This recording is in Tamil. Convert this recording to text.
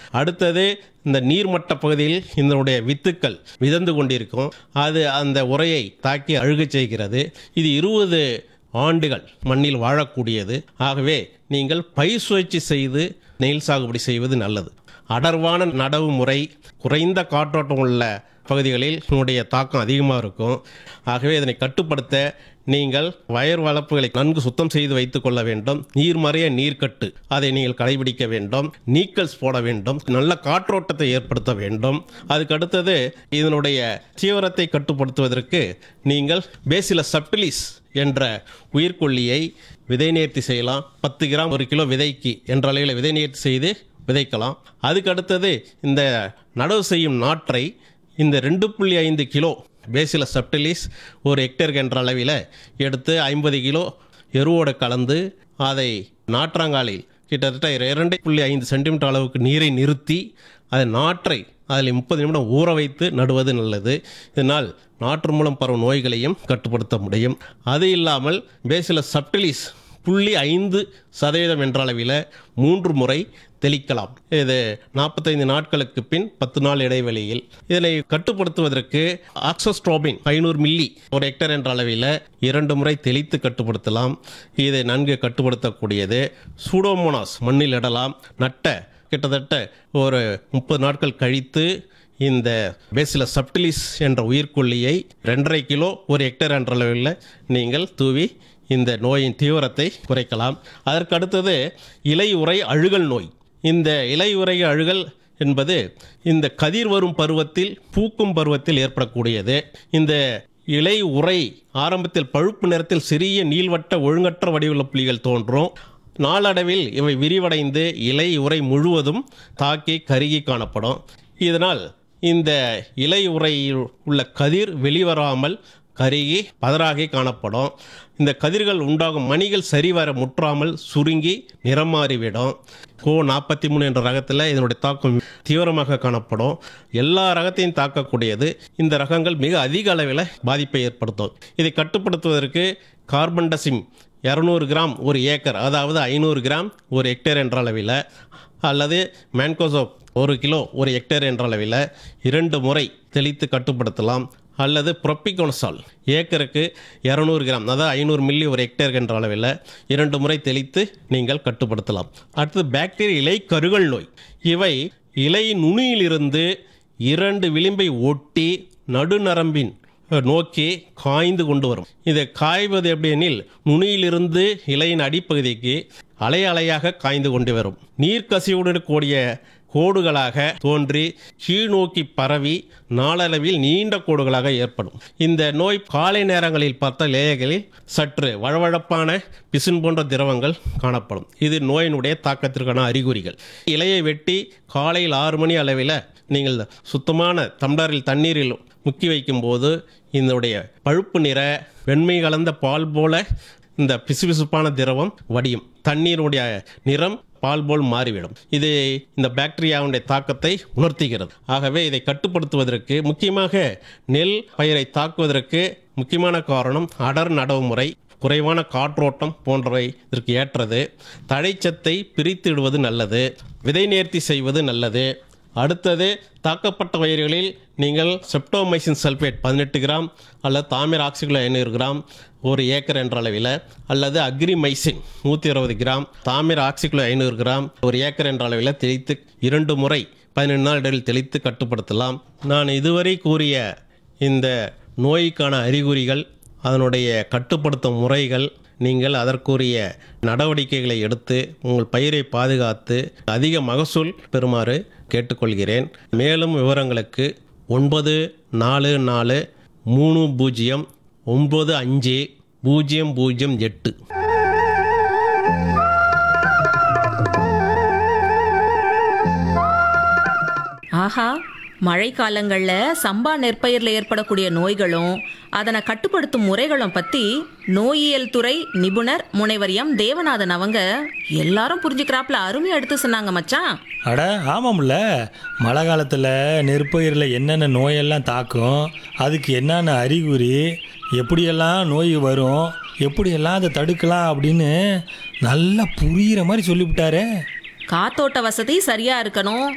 அடுத்தது இந்த நீர்மட்ட பகுதியில் இதனுடைய வித்துக்கள் மிதந்து கொண்டிருக்கும் அது அந்த உரையை தாக்கி அழுகச் செய்கிறது இது இருபது ஆண்டுகள் மண்ணில் வாழக்கூடியது ஆகவே நீங்கள் பயிர் சுழற்சி செய்து நெல் சாகுபடி செய்வது நல்லது அடர்வான நடவு முறை குறைந்த காற்றோட்டம் உள்ள பகுதிகளில் இதனுடைய தாக்கம் அதிகமாக இருக்கும் ஆகவே இதனை கட்டுப்படுத்த நீங்கள் வயர் வளர்ப்புகளை நன்கு சுத்தம் செய்து வைத்துக் கொள்ள வேண்டும் நீர்மறைய நீர்க்கட்டு அதை நீங்கள் கடைபிடிக்க வேண்டும் நீக்கல்ஸ் போட வேண்டும் நல்ல காற்றோட்டத்தை ஏற்படுத்த வேண்டும் அதுக்கு அடுத்தது இதனுடைய தீவிரத்தை கட்டுப்படுத்துவதற்கு நீங்கள் பேசில சப்டிலிஸ் என்ற உயிர்கொல்லியை விதை நேர்த்தி செய்யலாம் பத்து கிராம் ஒரு கிலோ விதைக்கு என்ற அளவில் விதை நேர்த்தி செய்து விதைக்கலாம் அதுக்கு அடுத்தது இந்த நடவு செய்யும் நாற்றை இந்த ரெண்டு புள்ளி ஐந்து கிலோ பேசில சப்டிலிஸ் ஒரு ஹெக்டேருக்கு என்ற அளவில் எடுத்து ஐம்பது கிலோ எருவோடு கலந்து அதை நாற்றாங்காலில் கிட்டத்தட்ட இரண்டு புள்ளி ஐந்து சென்டிமீட்டர் அளவுக்கு நீரை நிறுத்தி அதை நாற்றை அதில் முப்பது நிமிடம் ஊற வைத்து நடுவது நல்லது இதனால் நாற்று மூலம் பரவும் நோய்களையும் கட்டுப்படுத்த முடியும் அது இல்லாமல் பேசில சப்டிலிஸ் புள்ளி ஐந்து சதவீதம் என்ற அளவில் மூன்று முறை தெளிக்கலாம் இது நாற்பத்தைந்து நாட்களுக்கு பின் பத்து நாள் இடைவெளியில் இதனை கட்டுப்படுத்துவதற்கு ஆக்சோஸ்ட்ரோபின் ஐநூறு மில்லி ஒரு ஹெக்டர் என்ற அளவில் இரண்டு முறை தெளித்து கட்டுப்படுத்தலாம் இதை நன்கு கட்டுப்படுத்தக்கூடியது சூடோமோனாஸ் மண்ணில் இடலாம் நட்ட கிட்டத்தட்ட ஒரு முப்பது நாட்கள் கழித்து இந்த பேசில சப்டிலிஸ் என்ற உயிர்கொல்லியை ரெண்டரை கிலோ ஒரு ஹெக்டர் என்ற அளவில் நீங்கள் தூவி இந்த நோயின் தீவிரத்தை குறைக்கலாம் அதற்கு அடுத்தது இலை உறை அழுகல் நோய் இந்த இலை உறை அழுகல் என்பது இந்த கதிர் வரும் பருவத்தில் பூக்கும் பருவத்தில் ஏற்படக்கூடியது இந்த இலை உறை ஆரம்பத்தில் பழுப்பு நிறத்தில் சிறிய நீள்வட்ட ஒழுங்கற்ற வடிவுள்ள புள்ளிகள் தோன்றும் நாளடைவில் இவை விரிவடைந்து இலை உறை முழுவதும் தாக்கி கருகி காணப்படும் இதனால் இந்த இலை உறையில் உள்ள கதிர் வெளிவராமல் கருகி பதறாகி காணப்படும் இந்த கதிர்கள் உண்டாகும் மணிகள் சரிவர முற்றாமல் சுருங்கி நிறம் மாறிவிடும் கோ நாற்பத்தி மூணு என்ற ரகத்தில் இதனுடைய தாக்கம் தீவிரமாக காணப்படும் எல்லா ரகத்தையும் தாக்கக்கூடியது இந்த ரகங்கள் மிக அதிக அளவில் பாதிப்பை ஏற்படுத்தும் இதை கட்டுப்படுத்துவதற்கு கார்பன்டசிம் இரநூறு கிராம் ஒரு ஏக்கர் அதாவது ஐநூறு கிராம் ஒரு ஹெக்டேர் என்ற அளவில் அல்லது மேன்கோசோப் ஒரு கிலோ ஒரு ஹெக்டேர் என்ற அளவில் இரண்டு முறை தெளித்து கட்டுப்படுத்தலாம் அல்லது ப்ரொப்பிகோனசால் ஏக்கருக்கு இரநூறு கிராம் அதாவது ஐநூறு மில்லி ஒரு ஹெக்டேர் என்ற அளவில் இரண்டு முறை தெளித்து நீங்கள் கட்டுப்படுத்தலாம் அடுத்தது பாக்டீரியா இலை கருகல் நோய் இவை இலை நுனியிலிருந்து இரண்டு விளிம்பை ஒட்டி நடுநரம்பின் நோக்கி காய்ந்து கொண்டு வரும் இது காய்வது எப்படி எனில் நுனியிலிருந்து இலையின் அடிப்பகுதிக்கு அலை அலையாக காய்ந்து கொண்டு வரும் நீர்க்கசிவுடன் கூடிய கோடுகளாக தோன்றி கீழ் நோக்கி பரவி நாளளவில் நீண்ட கோடுகளாக ஏற்படும் இந்த நோய் காலை நேரங்களில் பார்த்த லேயர்களில் சற்று வழவழப்பான பிசின் போன்ற திரவங்கள் காணப்படும் இது நோயினுடைய தாக்கத்திற்கான அறிகுறிகள் இலையை வெட்டி காலையில் ஆறு மணி அளவில் நீங்கள் சுத்தமான தம்ளரில் தண்ணீரில் முக்கி வைக்கும்போது இதனுடைய பழுப்பு நிற வெண்மை கலந்த பால் போல இந்த பிசுபிசுப்பான திரவம் வடியும் தண்ணீருடைய நிறம் பால் போல் மாறிவிடும் இது இந்த பாக்டீரியாவுடைய தாக்கத்தை உணர்த்துகிறது ஆகவே இதை கட்டுப்படுத்துவதற்கு முக்கியமாக நெல் பயிரை தாக்குவதற்கு முக்கியமான காரணம் அடர் நடவு முறை குறைவான காற்றோட்டம் போன்றவை இதற்கு ஏற்றது தழைச்சத்தை பிரித்திடுவது நல்லது விதை நேர்த்தி செய்வது நல்லது அடுத்தது தாக்கப்பட்ட பயிர்களில் நீங்கள் செப்டோமைசின் சல்பேட் பதினெட்டு கிராம் அல்லது தாமிர ஆக்சிகுல ஐநூறு கிராம் ஒரு ஏக்கர் என்ற அளவில் அல்லது அக்ரிமைசின் நூற்றி அறுபது கிராம் தாமிர ஆக்சிகுல ஐநூறு கிராம் ஒரு ஏக்கர் என்ற அளவில் தெளித்து இரண்டு முறை பதினெண்டு நாள் இடையில் தெளித்து கட்டுப்படுத்தலாம் நான் இதுவரை கூறிய இந்த நோய்க்கான அறிகுறிகள் அதனுடைய கட்டுப்படுத்தும் முறைகள் நீங்கள் அதற்குரிய நடவடிக்கைகளை எடுத்து உங்கள் பயிரை பாதுகாத்து அதிக மகசூல் பெறுமாறு கேட்டுக்கொள்கிறேன் மேலும் விவரங்களுக்கு ஒன்பது நாலு நாலு மூணு பூஜ்ஜியம் ஒன்பது அஞ்சு பூஜ்ஜியம் பூஜ்ஜியம் எட்டு ஆஹா மழைக்காலங்கள்ல சம்பா நெற்பயிர்ல ஏற்படக்கூடிய நோய்களும் அதனை கட்டுப்படுத்தும் முறைகளும் பத்தி நோயியல் துறை நிபுணர் முனைவர் எம் தேவநாதன் அவங்க எல்லாரும் புரிஞ்சுக்கிறாப்புல அருமையா எடுத்து சொன்னாங்க மச்சான் அட ஆமாம்ல மழை காலத்தில் நெற்பயிரில் என்னென்ன நோயெல்லாம் தாக்கும் அதுக்கு என்னென்ன அறிகுறி எப்படியெல்லாம் நோய் வரும் எப்படியெல்லாம் அதை தடுக்கலாம் அப்படின்னு நல்லா புரிகிற மாதிரி சொல்லிவிட்டாரே காத்தோட்ட வசதி சரியா இருக்கணும்